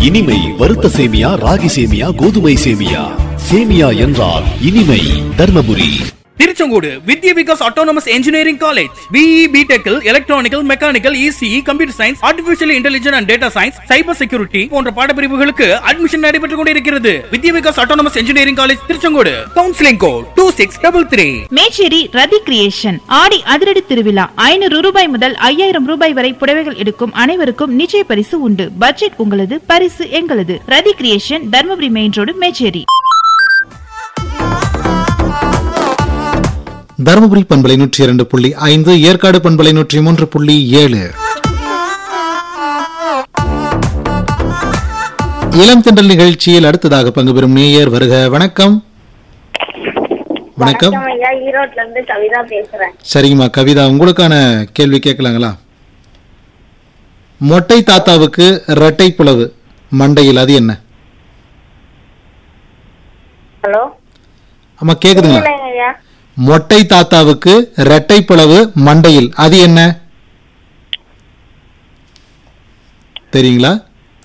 இனிமை வறுத்த சேமியா ராகி சேமியா கோதுமை சேமியா சேமியா என்றால் இனிமை Dharmapuri Tiruchengode Vidya Vikas autonomous engineering college BE பிடெக்கில் electronical mechanical ECE computer science artificial intelligence and data science cyber security போன்ற பாடப்பிரிவுகளுக்கு அட்மிஷன் நடைபெற்றுக் கொண்டிருக்கிறது Vidya Vikas autonomous engineering college Tiruchengode counselling code two six double three Mecheri Rathi creation ஆடி அதிரடி திருவிழா ஐநூறு ரூபாய் முதல் ஐயாயிரம் ரூபாய் வரை புடவைகள் எடுக்கும் அனைவருக்கும் நிச்சய பரிசு உண்டு பட்ஜெட் உங்களது பரிசு எங்களது Rathi creation Dharmapuri main road Mecheri Dharmapuri பண்பலை நூற்றி இரண்டு புள்ளி ஐந்து ஏற்காடு பண்பலை நூற்றி மூன்று புள்ளி ஏழு இளம் தென்றல் நிகழ்ச்சியில் அடுத்ததாக பங்கு பெறும் நேயர் வருக வணக்கம் வணக்கம் ஐயா ஈரோட்ல இருந்து கவிதா பேசுறேன் சரிங்கம்மா கவிதா உங்களுக்கான கேள்வி கேட்கலாங்களா மொட்டை தாத்தாவுக்கு ரெட்டை புலவு மண்டையில் அது என்ன ஹலோ அம்மா கேக்குதுங்களா இல்லைங்க ஐயா மொட்டை தாத்தாவுக்கு ரெட்டை புலவு மண்டையில் அது என்ன தெரியுங்களா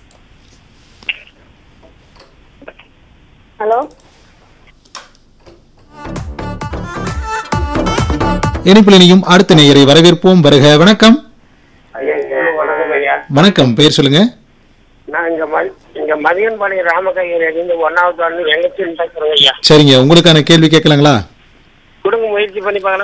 ஹலோ இணைப்பில் இணையும் அடுத்த நேயரை வரவேற்போம் வருக வணக்கம் வணக்கம் ஐயா வணக்கம் பெயர் சொல்லுங்க நான் இங்க ம- இங்க மதியன்பாளையம் ராமகையில் இருந்து ஒன்னாவது வந்து எங்கச்சின்னு பேசுறேங்க ஐயா சரிங்க உங்களுக்கான கேள்வி கேட்கலாங்களா கொடுங்க முயற்சி பண்ணி பார்க்கலாம்